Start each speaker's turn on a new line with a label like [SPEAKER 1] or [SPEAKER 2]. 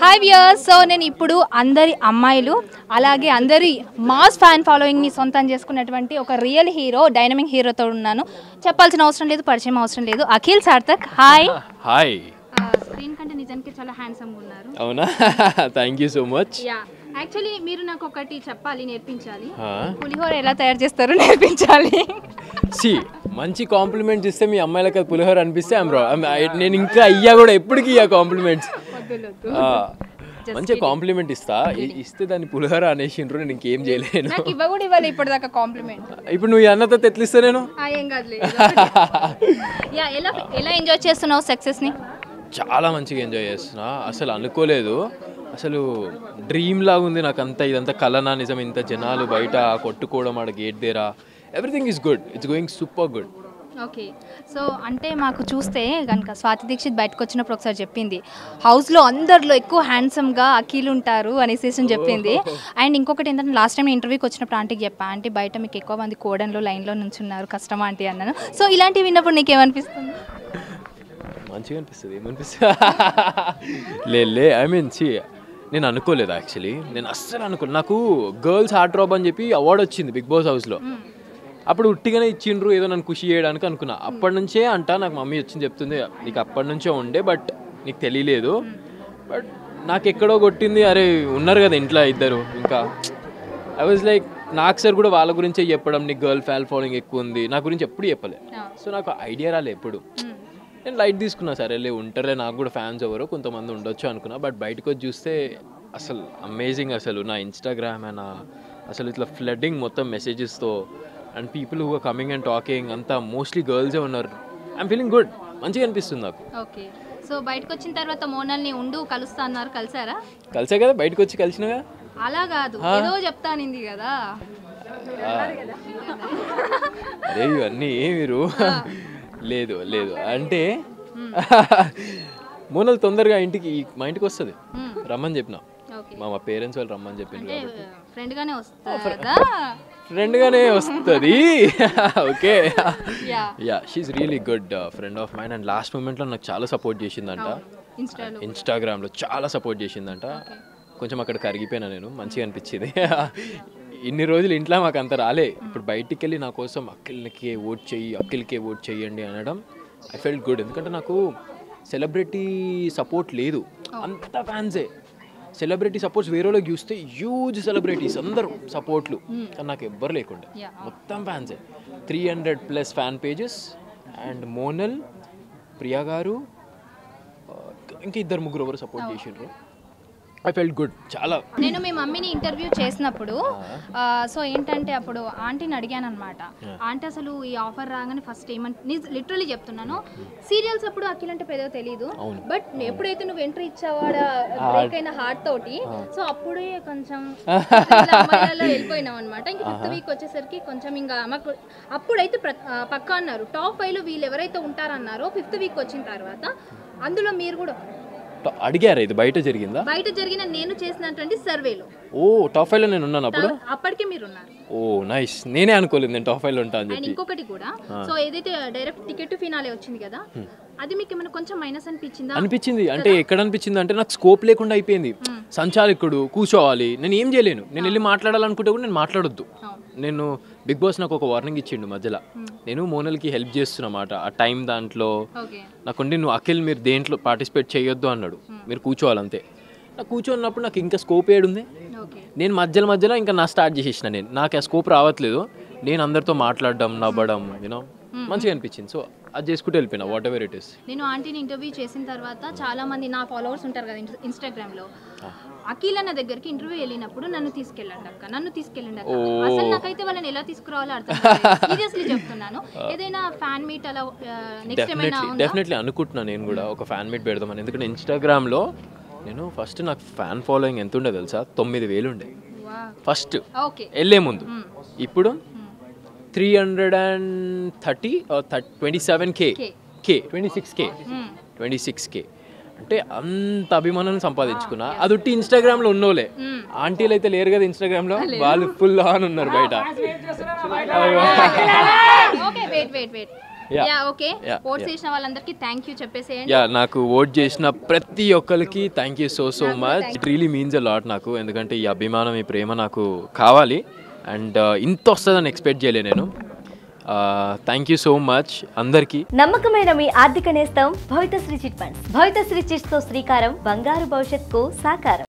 [SPEAKER 1] Hi viewers so నేను ఇప్పుడు అందరి అమ్మాయిలు అలాగే అందరి మాస్ ఫ్యాన్ ఫాలోయింగ్ని సొంతం చేసుకున్నటువంటి ఒక రియల్ హీరో డైనమిక్ హీరోతో ఉన్నాను చెప్పాల్సిన అవసరం లేదు పరిచయం అవసరం లేదు Akhil Sarthak hi
[SPEAKER 2] hi
[SPEAKER 1] screen కంటే నిజానికి చాలా హ్యాండ్సమ్గా ఉన్నారు
[SPEAKER 2] అవునా thank you so much
[SPEAKER 1] yeah actually మీరు నాకు ఒకటి చెప్పాలి నేర్పించాలి పులిహోర ఎలా తయారు చేస్తారో నేర్పించాలి
[SPEAKER 2] సి మంచి కాంప్లిమెంట్స్ ఇస్తే మీ అమ్మాయిలకు అది పులిహోర అనిపిస్తే ఐమ్ రా నేను ఇంకా అయ్యా కూడా ఎప్పటికీ ఇయ్యా కాంప్లిమెంట్స్ మంచి కాంప్లిమెంట్ ఇస్తా ఇ- ఇస్తే దాన్ని పులిహోర అనేసిండ్రు నేను ఇంకేం చేయలేను
[SPEAKER 1] నాకు ఇవ్వ కూడా ఇవ్వాలి ఇప్పటిదాకా కాంప్లిమెంట్
[SPEAKER 2] ఇప్పుడు నువ్వు ఈ అన్నతో ఎట్లిస్తా నేను
[SPEAKER 1] ఏం కాదులే యా ఎలా ఎలా ఎంజాయ్ చేస్తున్నావు సక్సెస్ని
[SPEAKER 2] చాలా మంచిగా ఎంజాయ్ చేస్తున్నా అసలు అనుకోలేదు అసలు డ్రీమ్ లాగా ఉంది నాకు అంతా ఇదంతా కలనా నిజం ఇంత జనాలు బయట కొట్టుకోవడం ఆడ గేట్ దేరా everything is good it's going super good
[SPEAKER 1] okay so అంటే మాకు చూస్తే కనుక స్వాతి దీక్షిత్ బయటకు వచ్చినప్పుడు ఒకసారి చెప్పింది హౌస్లో అందరిలో ఎక్కువ హ్యాండ్సమ్గా అఖిల్ ఉంటారు అనేసి అని చెప్పింది అండ్ ఇంకొకటి ఏంటంటే లాస్ట్ టైం ఇంటర్వ్యూకి వచ్చినప్పుడు ఆంటీకి చెప్పా ఆంటీ బయట మీకు ఎక్కువ మంది కోడన్లో లైన్లో నుంచున్నారు కష్టమా ఆంటీ అన్నాను సో ఇలాంటివి విన్నప్పుడు నీకేమనిపిస్తుంది
[SPEAKER 2] మంచిగా అనిపిస్తుంది ఏమనిపిస్తుంది లే లే ఐ మీన్ సి నేను అనుకోలేదు యాక్చువల్లీ నేను అస్సలు అనుకోలేదు నాకు గర్ల్స్ హార్ట్ డ్రాప్ అని చెప్పి అవార్డు వచ్చింది బిగ్ బాస్ హౌస్లో అప్పుడు ఉట్టిగానే ఇచ్చిండ్రు ఏదో నన్ను ఖుషి చేయడానికి అనుకున్నా అప్పటి నుంచే అంట నాకు మమ్మీ వచ్చింది చెప్తుంది నీకు అప్పటి నుంచే ఉండే బట్ నీకు తెలియలేదు బట్ నాకు ఎక్కడో కొట్టింది అరే ఉన్నారు కదా ఇంట్లో ఇద్దరు ఇంకా ఐ వాజ్ లైక్ నాకు సార్ కూడా వాళ్ళ గురించే చెప్పడం నీకు గర్ల్ ఫ్యాల్ ఫాలోయింగ్ ఎక్కువ ఉంది నా గురించి ఎప్పుడు చెప్పలే సో నాకు ఐడియా రాలే ఎప్పుడు నేను లైట్ తీసుకున్నా సరే లే ఉంటారులే నాకు కూడా ఫ్యాన్స్ ఎవరో కొంతమంది ఉండొచ్చు అనుకున్నా బట్ బయటకు వచ్చి చూస్తే అసలు అమేజింగ్ అసలు నా ఇన్స్టాగ్రామ్ నా అసలు ఇట్లా ఫ్లడ్డింగ్ మొత్తం మెసేజెస్తో and people who coming and talking అంతా మోస్ట్లీ గర్ల్సే ఉన్నారు ఐఎమ్ ఫీలింగ్ గుడ్ మంచిగా అనిపిస్తుంది నాకు
[SPEAKER 1] ఓకే సో బయటకు వచ్చిన తర్వాత మోనల్ని ఉండు కలుస్తా అన్నారు కలిసారా
[SPEAKER 2] కలిసే కదా బయటకు వచ్చి కలిసినగా
[SPEAKER 1] అలా కాదు ఏదో చెప్తానింది కదా
[SPEAKER 2] అరే ఇవన్నీ మీరు లేదు లేదు అంటే మోనల్ తొందరగా ఇంటికి మా ఇంటికి వస్తుంది రమ్మని చెప్పిన
[SPEAKER 1] ఓకే
[SPEAKER 2] మా మా పేరెంట్స్ వాళ్ళు రమ్మని చెప్పిండ్రు
[SPEAKER 1] అంటే ఫ్రెండ్గానే వస్తుందా
[SPEAKER 2] ఫ్రెండ్గానే వస్తుంది okay
[SPEAKER 1] yeah
[SPEAKER 2] yeah she really good friend of mind and last మూమెంట్లో నాకు చాలా సపోర్ట్ చేసిందంట
[SPEAKER 1] ఇన్స్టాలో
[SPEAKER 2] ఇన్స్టాగ్రామ్లో చాలా సపోర్ట్ చేసిందంట కొంచెం అక్కడ కరిగిపోయినా నేను మంచిగా అనిపించింది ఇన్ని రోజులు ఇంట్లో మాకు అంత రాలే ఇప్పుడు బయటికి వెళ్ళి నా కోసం అఖిల్కే ఓట్ చెయ్యి అఖిల్కే ఓట్ చెయ్యండి అనడం ఐ ఫెల్ట్ గుడ్ ఎందుకంటే నాకు సెలబ్రిటీ సపోర్ట్ లేదు అంత ఫ్యాన్సే సెలబ్రిటీ సపోర్ట్స్ వేరే వాళ్ళకి చూస్తే హ్యూజ్ సెలబ్రిటీస్ అందరూ సపోర్ట్లు కానీ నాకు ఎవ్వరు లేకుండా
[SPEAKER 1] Yeah.
[SPEAKER 2] మొత్తం ఫ్యాన్సే three hundred plus fan pages and Monal Priya గారు ఆ, ఇంకా ఇద్దరు ముగ్గురు ఎవరు సపోర్ట్ చేసిండ్రు ఐ ఫెల్ట్ గుడ్ చాలా
[SPEAKER 1] నేను మీ మమ్మీని ఇంటర్వ్యూ చేసినప్పుడు ఆ, సో ఏంటంటే అప్పుడు ఆంటీని అడిగాను అనమాట ఆంటీ అసలు ఈ ఆఫర్ రాగానే ఫస్ట్ ఏమంటే లిటరలీ చెప్తున్నాను సీరియల్స్ అప్పుడు అఖిల్ అంటే పెద్దగా తెలియదు
[SPEAKER 2] అవును.
[SPEAKER 1] బట్ ఎప్పుడైతే నువ్వు ఎంట్రీ ఇచ్చావాడ బ్రేక్ అయిన హార్ట్ తోటి సో అప్పుడే కొంచెం వెళ్ళిపోయినాం అనమాట ఇంకా ఫిఫ్త్ వీక్ వచ్చేసరికి కొంచెం ఇంకా మాకు అప్పుడైతే ప్ర- ఆ, పక్కా అన్నారు టాప్ ఫైవ్ లో వీళ్ళు ఎవరైతే ఉంటారన్నారో ఫిఫ్త్ వీక్ వచ్చిన తర్వాత అందులో మీరు కూడా
[SPEAKER 2] అడిగారా ఇది బయట జరిగిందా
[SPEAKER 1] బయట జరిగిన నేను చేసినటువంటి సర్వేలో
[SPEAKER 2] ఓ టాప్ ఫైవ్లో నేను ఉన్నాను అప్పుడు
[SPEAKER 1] అప్పటికే మీరు ఉన్నారు
[SPEAKER 2] ఓ నైస్ నేనే అనుకోలేదు నేను టాప్ ఫైవ్లో ఉంటా అని
[SPEAKER 1] అండ్
[SPEAKER 2] చెప్పి
[SPEAKER 1] ఇంకొకటి కూడా సో ఏదైతే డైరెక్ట్ టికెట్ ఫినాలే వచ్చింది కదా అది మీకు ఏమైనా కొంచెం మైనస్ అనిపించిందా
[SPEAKER 2] అనిపించింది అంటే ఎక్కడ అనిపించింది అంటే నాకు స్కోప్ లేకుండా అయిపోయింది సంచాలకుడు కూర్చోవాలి నేను ఏం చేయలేను నేను వెళ్ళి మాట్లాడాలనుకుంటే కూడా నేను మాట్లాడొద్దు నేను బిగ్ బాస్ నాకు ఒక వార్నింగ్ ఇచ్చిండు మధ్యలో నేను మోనల్కి హెల్ప్ చేస్తున్నమాట ఆ టైం దాంట్లో
[SPEAKER 1] ఓకే
[SPEAKER 2] నాకుండి నువ్వు అఖిల్ మీరు దేంట్లో పార్టిసిపేట్ చేయొద్దు అన్నాడు మీరు కూర్చోవాలంతే నాకు కూర్చోన్నప్పుడు నాకు ఇంకా స్కోప్ ఏడుంది
[SPEAKER 1] ఓకే
[SPEAKER 2] నేను మధ్యలో మధ్యలో ఇంకా నా స్టార్ట్ చేసేసిన నేను నాకు ఆ స్కోప్ రావట్లేదు నేను అందరితో మాట్లాడడం నవ్వడం యూనో మంచిగా అనిపించింది సో అది చేసుకుంటూ వెళ్ళిపోయినా వాట్ ఎవర్ ఇట్ ఇస్
[SPEAKER 1] నేను ఆంటీని ఇంటర్వ్యూ చేసిన తర్వాత చాలా మంది నా ఫాలోవర్స్ ఉంటారు కదా ఇన్- ఇన్స్టాగ్రామ్ లో అఖిల్ అన్న దగ్గరికి ఇంటర్వ్యూ వెళ్ళినప్పుడు నన్ను తీసుకెళ్ళండి అక్క నన్ను తీసుకెళ్ళండి అక్క అసలు నాకైతే వాళ్ళని ఎలా తీసుకురావాలో అర్థం సీరియస్లీ చెప్తున్నాను ఏదైనా ఫ్యాన్ మీట్ అలా నెక్స్ట్ ఏమైనా
[SPEAKER 2] డెఫినెట్లీ డెఫినెట్లీ అనుకుంటున్నా నేను కూడా ఒక ఫ్యాన్ మీట్ పెడదామని ఎందుకంటే ఇన్స్టాగ్రామ్లో నేను ఫస్ట్ నాకు ఫ్యాన్ ఫాలోయింగ్ ఎంత ఉండే తెలుసా తొమ్మిది వేలు ఉండే
[SPEAKER 1] వా
[SPEAKER 2] ఫస్ట్
[SPEAKER 1] ఓకే
[SPEAKER 2] వెళ్ళే ముందు ఇప్పుడు three hundred and thirty twenty seven K
[SPEAKER 1] K.
[SPEAKER 2] K twenty six K twenty six K అంటే అంత అభిమానాన్ని సంపాదించుకున్నా అది ఉట్టి ఇన్స్టాగ్రామ్ లో ఉన్నోలే ఆంటీలు అయితే లేరు కదా ఇన్స్టాగ్రామ్ లో వాళ్ళు ఫుల్ ఆన్ ఉన్నారు బయట
[SPEAKER 1] okay wait wait wait
[SPEAKER 2] Yeah.
[SPEAKER 1] Yeah okay
[SPEAKER 2] Yeah,
[SPEAKER 1] votes
[SPEAKER 2] yeah.
[SPEAKER 1] చేసిన వాళ్ళందరికీ థ్యాంక్ యూ చెప్పేసేయండి
[SPEAKER 2] యా నాకు ఓట్ చేసిన ప్రతి ఒక్కరికి థ్యాంక్ యూ సో సో
[SPEAKER 1] నాకు
[SPEAKER 2] much
[SPEAKER 1] thank
[SPEAKER 2] it really means a lot నాకు ఎందుకంటే ఈ అభిమానం ఈ ప్రేమ నాకు కావాలి అండ్ ఇంత వస్తుందని ఎక్స్పెక్ట్ చేయలే నేను థ్యాంక్ యూ సో మచ్ అందరికీ
[SPEAKER 3] నమ్మకమైన మీ ఆర్థిక నేస్తం Bhavitha Sri chit funds Bhavitha Sri chits తో శ్రీకారం బంగారు భవిష్యత్తుకు సాకారం